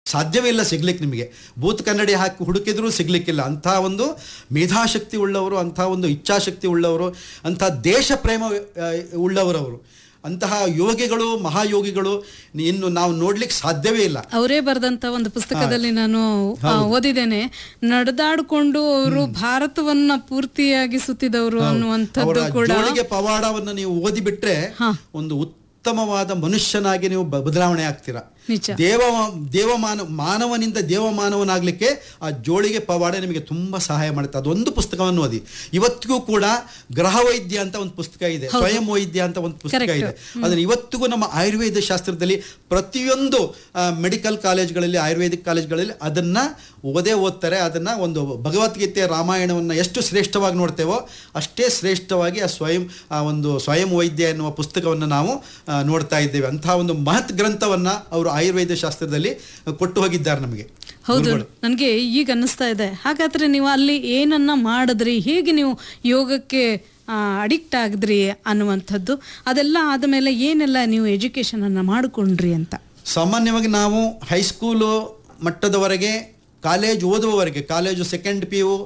ಸಾಧ್ಯವೇ ಇಲ್ಲ ಸಿಗ್ಲಿಕ್ಕೆ ನಿಮಗೆ ಬೂತ್ ಕನ್ನಡಿ ಹಾಕಿ ಹುಡುಕಿದ್ರೂ ಸಿಗ್ಲಿಕ್ಕಿಲ್ಲ ಅಂಥ ಒಂದು ಮೇಧಾಶಕ್ತಿ ಉಳ್ಳವರು ಅಂಥ ಒಂದು ಇಚ್ಛಾಶಕ್ತಿ ಉಳ್ಳವರು ಅಂಥ ದೇಶ ಪ್ರೇಮ ಆ, ಉಳ್ಳವರವರು ಅಂತಹ ಯೋಗಿಗಳು ಮಹಾಯೋಗಿಗಳು ಇನ್ನು ನಾವು ನೋಡ್ಲಿಕ್ಕೆ ಸಾಧ್ಯವೇ ಇಲ್ಲ ಅವರೇ ಬರೆದಂತ ಒಂದು ಪುಸ್ತಕದಲ್ಲಿ ನಾನು ಆ, ಓದಿದ್ದೇನೆ ನಡೆದಾಡಿಕೊಂಡು ಅವರು ಭಾರತವನ್ನ ಪೂರ್ತಿಯಾಗಿ ಸುತ್ತಿದವರು ಅವರ ಅನ್ನುವಂಥದ್ದು ಕೂಡ ಜೋಳಿಗೆ ಪವಾಡವನ್ನು ನೀವು ಓದಿಬಿಟ್ರೆ ಒಂದು ಉತ್ತಮವಾದ ಮನುಷ್ಯನಾಗಿ ನೀವು ಬ- ಬದಲಾವಣೆ ಆಗ್ತೀರಾ ನಿಜ ದೇವ ದೇವಮಾನ ಮಾನವನಿಂದ ದೇವಮಾನವನಾಗ್ಲಿಕ್ಕೆ ಆ ಜೋಳಿಗೆ ಪವಾಡ ನಿಮಗೆ ತುಂಬಾ ಸಹಾಯ ಮಾಡುತ್ತೆ ಅದೊಂದು ಪುಸ್ತಕವನ್ನು ಓದಿ ಇವತ್ತಿಗೂ ಕೂಡ ಗ್ರಹ ವೈದ್ಯ ಅಂತ ಒಂದು ಪುಸ್ತಕ ಇದೆ ಸ್ವಯಂ ವೈದ್ಯ ಅಂತ ಒಂದು ಪುಸ್ತಕ Correct. ಇದೆ ಅದನ್ನ ಇವತ್ತಿಗೂ ನಮ್ಮ ಆಯುರ್ವೇದ ಶಾಸ್ತ್ರದಲ್ಲಿ ಪ್ರತಿಯೊಂದು ಮೆಡಿಕಲ್ ಕಾಲೇಜ್ಗಳಲ್ಲಿ ಆಯುರ್ವೇದಿಕ್ ಕಾಲೇಜ್ಗಳಲ್ಲಿ ಅದನ್ನ ಓದೇ ಓದ್ತಾರೆ ಅದನ್ನ ಒಂದು ಭಗವದ್ಗೀತೆ ರಾಮಾಯಣವನ್ನು ಎಷ್ಟು ಶ್ರೇಷ್ಠವಾಗಿ ನೋಡ್ತೇವೋ ಅಷ್ಟೇ ಶ್ರೇಷ್ಠವಾಗಿ ಆ ಸ್ವಯಂ ಆ ಒಂದು ಸ್ವಯಂ ವೈದ್ಯ ಎನ್ನುವ ಪುಸ್ತಕವನ್ನು ನಾವು ಆ, ನೋಡ್ತಾ ಇದ್ದೇವೆ ಅಂತಹ ಒಂದು ಮಹತ್ ಗ್ರಂಥವನ್ನ ಅವರು ಆಯುರ್ವೇದ ಶಾಸ್ತ್ರದಲ್ಲಿ ಕೊಟ್ಟು ಹೋಗಿದ್ದಾರೆ ನಮಗೆ ಹೌದು ನನಗೆ ಈಗ ಅನ್ನಿಸ್ತಾ ಇದೆ ಹಾಗಾದ್ರೆ ನೀವು ಅಲ್ಲಿ ಏನನ್ನ ಮಾಡಿದ್ರಿ ಹೇಗೆ ನೀವು ಯೋಗಕ್ಕೆ ಅಡಿಕ್ಟ್ ಆಗಿದ್ರಿ ಅನ್ನುವಂಥದ್ದು ಅದೆಲ್ಲ ಆದಮೇಲೆ ಏನೆಲ್ಲ ನೀವು ಎಜುಕೇಶನ್ ಅನ್ನ ಮಾಡಿಕೊಂಡ್ರಿ ಅಂತ ಸಾಮಾನ್ಯವಾಗಿ ನಾವು ಹೈಸ್ಕೂಲು ಮಟ್ಟದವರೆಗೆ ಕಾಲೇಜ್ ಓದುವವರೆಗೆ college second P U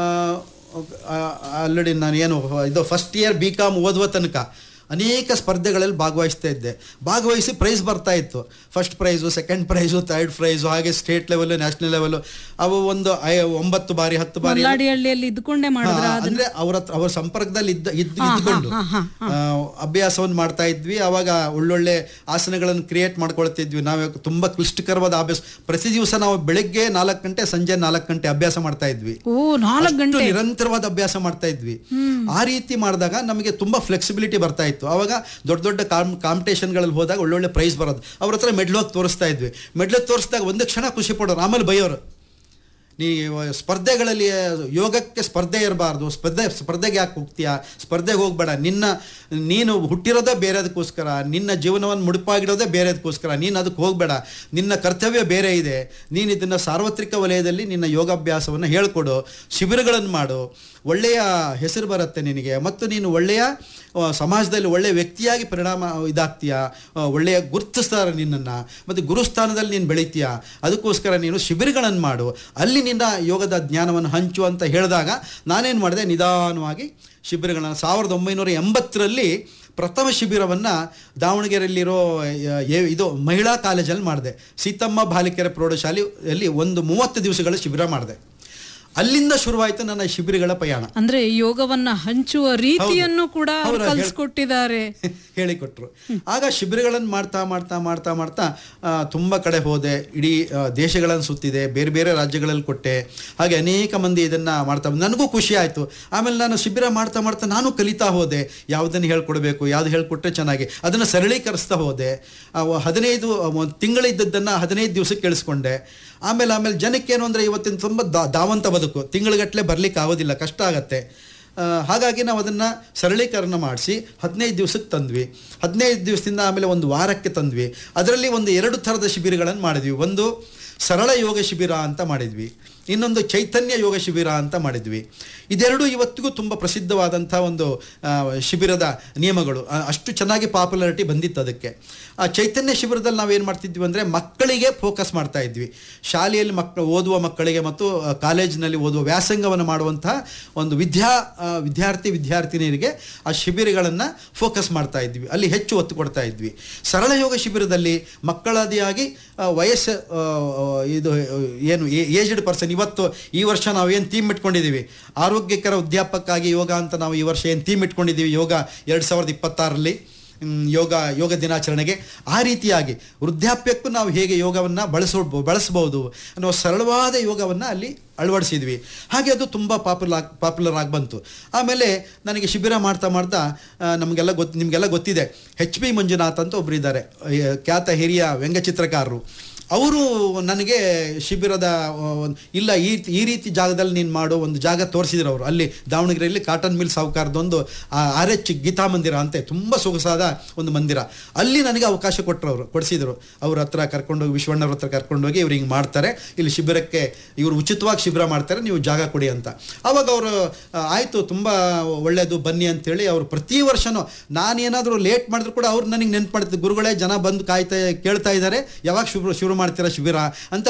already ನಾನು ಏನು ಇದು ಫಸ್ಟ್ ಇಯರ್ ಬಿ ಕಾಮ್ ಓದುವ ತನಕ ಅನೇಕ ಸ್ಪರ್ಧೆಗಳಲ್ಲಿ ಭಾಗವಹಿಸ್ತಾ ಇದ್ದೆ ಭಾಗವಹಿಸಿ ಪ್ರೈಸ್ ಬರ್ತಾ ಇತ್ತು first prize second prize third prize ಹಾಗೆ ಸ್ಟೇಟ್ ಲೆವೆಲ್ ನ್ಯಾಷನಲ್ ಲೆವೆಲ್ ಅವು ಒಂದು ಐ- ಒಂಬತ್ತು ಬಾರಿ ಹತ್ತು ಬಾರಿ ಮಲ್ಲಾಡಿಹಳ್ಳಿಯಲ್ಲಿ ಇದ್ಕೊಂಡೇ ಮಾಡಿದ್ರ ಹಾ, ಅಂದ್ರೆ ಅವರ ಹತ್ರ- ಅವರ ಸಂಪರ್ಕದಲ್ಲಿ ಇದ್ದ ಇದ್ ಇದ್ಕೊಂಡು ಆ, ಅಭ್ಯಾಸವನ್ನು ಮಾಡ್ತಾ ಇದ್ವಿ ಅವಾಗ ಒಳ್ಳೊಳ್ಳೆ ಆಸನಗಳನ್ನು ಕ್ರಿಯೇಟ್ ಮಾಡ್ಕೊಳ್ತಿದ್ವಿ ನಾವು ತುಂಬಾ ಕ್ಲಿಷ್ಟಕರವಾದ ಅಭ್ಯಾಸ ಪ್ರತಿ ದಿವಸ ನಾವು ಬೆಳಿಗ್ಗೆ ನಾಲ್ಕು ಗಂಟೆ ಸಂಜೆ ನಾಲ್ಕು ಗಂಟೆ ಅಭ್ಯಾಸ ಮಾಡ್ತಾ ಇದ್ವಿ ಓ ನಾಲ್ಕು ಅಷ್ಟು ಗಂಟೆ ನಿರಂತರವಾದ ಅಭ್ಯಾಸ ಮಾಡ್ತಾ ಇದ್ವಿ ಆ ರೀತಿ ಮಾಡಿದಾಗ ನಮಗೆ ತುಂಬಾ ಫ್ಲೆಕ್ಸಿಬಿಲಿಟಿ ಬರ್ತಾ ಇತ್ತು ಅವಾಗ ದೊಡ್ಡ ದೊಡ್ಡ ಕಾಮ್ ಕಾಂಪಿಟೇಷನ್ಗಳಲ್ಲಿ ಹೋದಾಗ ಒಳ್ಳೊಳ್ಳೆ ಪ್ರೈಸ್ ಬರೋದು ಅವ್ರ ಹತ್ರ ಮೆಡ್ಲೋಗಿ ತೋರಿಸ್ತಾ ಇದ್ವಿ ಮೆಡ್ಲೋಗಿ ತೋರಿಸಿದಾಗ ಒಂದು ಕ್ಷಣ ಖುಷಿ ಪಡೋರು ಆಮೇಲೆ ಬೈಯೋರು ನೀವು ಸ್ಪರ್ಧೆಗಳಲ್ಲಿ ಯೋಗಕ್ಕೆ ಸ್ಪರ್ಧೆ ಇರಬಾರ್ದು ಸ್ಪರ್ಧೆ ಸ್ಪರ್ಧೆಗೆ ಯಾಕೆ ಹೋಗ್ತೀಯಾ ಸ್ಪರ್ಧೆಗೆ ಹೋಗ್ಬೇಡ ನಿನ್ನ ನೀನು ಹುಟ್ಟಿರೋದೇ ಬೇರೆದಕ್ಕೋಸ್ಕರ ನಿನ್ನ ಜೀವನವನ್ನು ಮುಡುಪಾಗಿಡೋದೇ ಬೇರೆದಕ್ಕೋಸ್ಕರ ನೀನು ಅದಕ್ಕೆ ಹೋಗಬೇಡ ನಿನ್ನ ಕರ್ತವ್ಯ ಬೇರೆ ಇದೆ ನೀನು ಇದನ್ನು ಸಾರ್ವತ್ರಿಕ ವಲಯದಲ್ಲಿ ನಿನ್ನ ಯೋಗಾಭ್ಯಾಸವನ್ನು ಹೇಳ್ಕೊಡು ಶಿಬಿರಗಳನ್ನು ಮಾಡು ಒಳ್ಳೆಯ ಹೆಸರು ಬರುತ್ತೆ ನಿನಗೆ ಮತ್ತು ನೀನು ಒಳ್ಳೆಯ ಆ, ಸಮಾಜದಲ್ಲಿ ಒಳ್ಳೆಯ ವ್ಯಕ್ತಿಯಾಗಿ ಪರಿಣಾಮ ಇದಾಗ್ತೀಯ ಆ, ಒಳ್ಳೆಯ ಗುರುತಿಸ್ತಾರೆ ನಿನ್ನನ್ನು ಮತ್ತು ಗುರುಸ್ಥಾನದಲ್ಲಿ ನೀನು ಬೆಳಿತೀಯ ಅದಕ್ಕೋಸ್ಕರ ನೀನು ಶಿಬಿರಗಳನ್ನು ಮಾಡು ಅಲ್ಲಿ ನಿನ್ನ ಯೋಗದ ಜ್ಞಾನವನ್ನು ಹಂಚು ಅಂತ ಹೇಳಿದಾಗ ನಾನೇನು ಮಾಡಿದೆ ನಿಧಾನವಾಗಿ ಶಿಬಿರಗಳನ್ನು ಸಾವಿರದ ಒಂಬೈನೂರ ಎಂಬತ್ತರಲ್ಲಿ ಪ್ರಥಮ ಶಿಬಿರವನ್ನು ದಾವಣಗೆರೆಯಲ್ಲಿರೋ ಯ- ಯ- ಇದು ಮಹಿಳಾ ಕಾಲೇಜಲ್ಲಿ ಮಾಡಿದೆ ಸೀತಮ್ಮ ಬಾಲಿಕೆರೆ ಪ್ರೌಢಶಾಲೆಯಲ್ಲಿ ಒಂದು ಮೂವತ್ತು ದಿವಸಗಳ ಶಿಬಿರ ಮಾಡಿದೆ ಅಲ್ಲಿಂದ ಶುರುವಾಯಿತು ನನ್ನ ಶಿಬಿರಗಳ ಪಯಣ ಅಂದ್ರೆ ಯೋಗವನ್ನ ಹಂಚುವ ರೀತಿಯನ್ನು ಕೂಡ ಅವ್ರು ಹೌದು, ಹೇಳ್- ಕಲ್ಸ್ಕೊಟ್ಟಿದ್ದಾರೆ ಹೇಳಿಕೊಟ್ರು ಆಗ ಶಿಬಿರಗಳನ್ನು ಮಾಡ್ತಾ ಮಾಡ್ತಾ ಮಾಡ್ತಾ ಮಾಡ್ತಾ ಆ, ತುಂಬ ಕಡೆ ಹೋದೆ ಇಡೀ ಆ, ದೇಶಗಳನ್ನು ಸುತ್ತಿದೆ ಬೇರೆ ಬೇರೆ ರಾಜ್ಯಗಳಲ್ಲಿ ಕೊಟ್ಟೆ ಹಾಗೆ ಅನೇಕ ಮಂದಿ ಇದನ್ನು ಮಾಡ್ತಾ ನನಗೂ ಖುಷಿ ಆಯಿತು ಆಮೇಲೆ ನಾನು ಶಿಬಿರ ಮಾಡ್ತಾ ಮಾಡ್ತಾ ನಾನು ಕಲಿತಾ ಹೋದೆ ಯಾವುದನ್ನು ಹೇಳ್ಕೊಡ್ಬೇಕು ಯಾವ್ದು ಹೇಳ್ಕೊಟ್ರೆ ಚೆನ್ನಾಗಿ ಅದನ್ನು ಸರಳೀಕರಿಸ್ತಾ ಹೋದೆ ಆ, ವ- ಹದಿನೈದು ಒಂದು ತಿಂಗಳಿದ್ದದ್ದನ್ನು ಹದಿನೈದು ದಿವಸಕ್ಕೆ ಕೇಳಿಸ್ಕೊಂಡೆ ಆಮೇಲೆ ಆಮೇಲೆ ಜನಕ್ಕೇನು ಅಂದರೆ ಇವತ್ತಿನ ತುಂಬ ದಾ ದಾವಂತ ಬದುಕು ತಿಂಗಳಿಗಟ್ಟಲೆ ಬರ್ಲಿಕ್ಕೆ ಆಗೋದಿಲ್ಲ ಕಷ್ಟ ಆಗತ್ತೆ ಆ, ಹಾಗಾಗಿ ನಾವು ಅದನ್ನು ಸರಳೀಕರಣ ಮಾಡಿಸಿ ಹದಿನೈದು ದಿವಸಕ್ಕೆ ತಂದ್ವಿ ಹದಿನೈದು ದಿವಸದಿಂದ ಆಮೇಲೆ ಒಂದು ವಾರಕ್ಕೆ ತಂದ್ವಿ ಅದರಲ್ಲಿ ಒಂದು ಎರಡು ಥರದ ಶಿಬಿರಗಳನ್ನು ಮಾಡಿದ್ವಿ ಒಂದು ಸರಳ ಯೋಗ ಶಿಬಿರ ಅಂತ ಮಾಡಿದ್ವಿ ಇನ್ನೊಂದು ಚೈತನ್ಯ ಯೋಗ ಶಿಬಿರ ಅಂತ ಮಾಡಿದ್ವಿ ಇದೆರಡು ಇವತ್ತಿಗೂ ತುಂಬ ಪ್ರಸಿದ್ಧವಾದಂಥ ಒಂದು ಆ, ಶಿಬಿರದ ನಿಯಮಗಳು ಆ, ಅಷ್ಟು ಚೆನ್ನಾಗಿ ಪಾಪ್ಯುಲಾರಿಟಿ ಬಂದಿತ್ತು ಅದಕ್ಕೆ ಆ ಚೈತನ್ಯ ಶಿಬಿರದಲ್ಲಿ ನಾವೇನು ಮಾಡ್ತಿದ್ವಿ ಅಂದರೆ ಮಕ್ಕಳಿಗೆ ಫೋಕಸ್ ಮಾಡ್ತಾ ಇದ್ವಿ ಶಾಲೆಯಲ್ಲಿ ಮಕ್ಕಳು ಓದುವ ಮಕ್ಕಳಿಗೆ ಮತ್ತು ಆ, ಕಾಲೇಜಿನಲ್ಲಿ ಓದುವ ವ್ಯಾಸಂಗವನ್ನು ಮಾಡುವಂತಹ ಒಂದು ವಿದ್ಯಾ ಆ, ವಿದ್ಯಾರ್ಥಿ ವಿದ್ಯಾರ್ಥಿನಿಯರಿಗೆ ಆ ಶಿಬಿರಗಳನ್ನು ಫೋಕಸ್ ಮಾಡ್ತಾ ಇದ್ವಿ ಅಲ್ಲಿ ಹೆಚ್ಚು ಒತ್ತು ಕೊಡ್ತಾ ಇದ್ವಿ ಸರಳ ಯೋಗ ಶಿಬಿರದಲ್ಲಿ ಮಕ್ಕಳದಿಯಾಗಿ ಆ, ವಯಸ್ಸು ಆ, ಇದು ಏನು ಏಜ್ಡ್ ಪರ್ಸನ್ ಇವತ್ತು ಈ ವರ್ಷ ನಾವು ಏನು ಥೀಮ್ ಇಟ್ಕೊಂಡಿದ್ದೀವಿ ಆರೋಗ್ಯಕರ ವೃದ್ಧಾಪಕ್ಕಾಗಿ ಯೋಗ ಅಂತ ನಾವು ಈ ವರ್ಷ ಏನು ಥೀಮ್ ಇಟ್ಕೊಂಡಿದ್ದೀವಿ ಯೋಗ ಎರಡು ಸಾವಿರದ ಇಪ್ಪತ್ತಾರರಲ್ಲಿ ಮ್, ಯೋಗ ಯೋಗ ದಿನಾಚರಣೆಗೆ ಆ ರೀತಿಯಾಗಿ ವೃದ್ಧಾಪ್ಯಕ್ಕೂ ನಾವು ಹೇಗೆ ಯೋಗವನ್ನು ಬಳಸೋ ಬಳಸ್ಬೋದು ಅನ್ನೋ ಸರಳವಾದ ಯೋಗವನ್ನು ಅಲ್ಲಿ ಅಳವಡಿಸಿದ್ವಿ ಹಾಗೆ ಅದು ತುಂಬ ಪಾಪ್ಯುಲರ್ ಪಾಪ್ಯುಲರ್ ಆಗಿ ಬಂತು ಆಮೇಲೆ ನನಗೆ ಶಿಬಿರ ಮಾಡ್ತಾ ಮಾಡ್ತಾ ಆ, ನಮಗೆಲ್ಲ ಗೊತ್ತು ನಿಮಗೆಲ್ಲ ಗೊತ್ತಿದೆ ಎಚ್ ಬಿ ಮಂಜುನಾಥ್ ಅಂತ ಒಬ್ಬರು ಇದ್ದಾರೆ ಖ್ಯಾತ ಹಿರಿಯ ವ್ಯಂಗ್ಯಚಿತ್ರಕಾರರು ಅವರು ನನಗೆ ಶಿಬಿರದ ಆ, ಒಂದ್- ಇಲ್ಲ ಈ ಈ ರೀತಿ ಜಾಗದಲ್ಲಿ ನೀನು ಮಾಡೋ ಒಂದು ಜಾಗ ತೋರಿಸಿದ್ರು ಅವರು ಅಲ್ಲಿ ದಾವಣಗೆರೆಯಲ್ಲಿ ಕಾಟನ್ ಮಿಲ್ ಸಾವುಕಾರದೊಂದು ಆರ್ ಎಚ್ ಗೀತಾ ಮಂದಿರ ಅಂತೆ ತುಂಬ ಸೊಗಸಾದ ಒಂದು ಮಂದಿರ ಅಲ್ಲಿ ನನಗೆ ಅವಕಾಶ ಕೊಟ್ಟರು ಅವರು ಕೊಡಿಸಿದರು ಅವ್ರ ಹತ್ರ ಕರ್ಕೊಂಡೋಗಿ ವಿಶ್ವಣ್ಣವ್ರ ಹತ್ರ ಕರ್ಕೊಂಡೋಗಿ ಇವ್ರು ಹಿಂಗೆ ಮಾಡ್ತಾರೆ ಇಲ್ಲಿ ಶಿಬಿರಕ್ಕೆ ಇವರು ಉಚಿತವಾಗಿ ಶಿಬಿರ ಮಾಡ್ತಾರೆ ನೀವು ಜಾಗ ಕೊಡಿ ಅಂತ ಅವಾಗ ಅವರು ಆಯಿತು ತುಂಬ ಒಳ್ಳೆಯದು ಬನ್ನಿ ಅಂತೇಳಿ ಅವರು ಪ್ರತಿ ವರ್ಷನೂ ನಾನೇನಾದರೂ ಲೇಟ್ ಮಾಡಿದ್ರು ಕೂಡ ಅವ್ರು ನನಗೆ ನೆನ್ಪು ಮಾಡ್ತಿದ್ದು ಗುರುಗಳೇ ಜನ ಬಂದು ಕಾಯ್ತಾ ಕೇಳ್ತಾ ಇದ್ದಾರೆ ಯಾವಾಗ ಶುರು ಶುರು ಮಾಡ್ತೀರಾ ಶಿಬಿರ ಅಂತ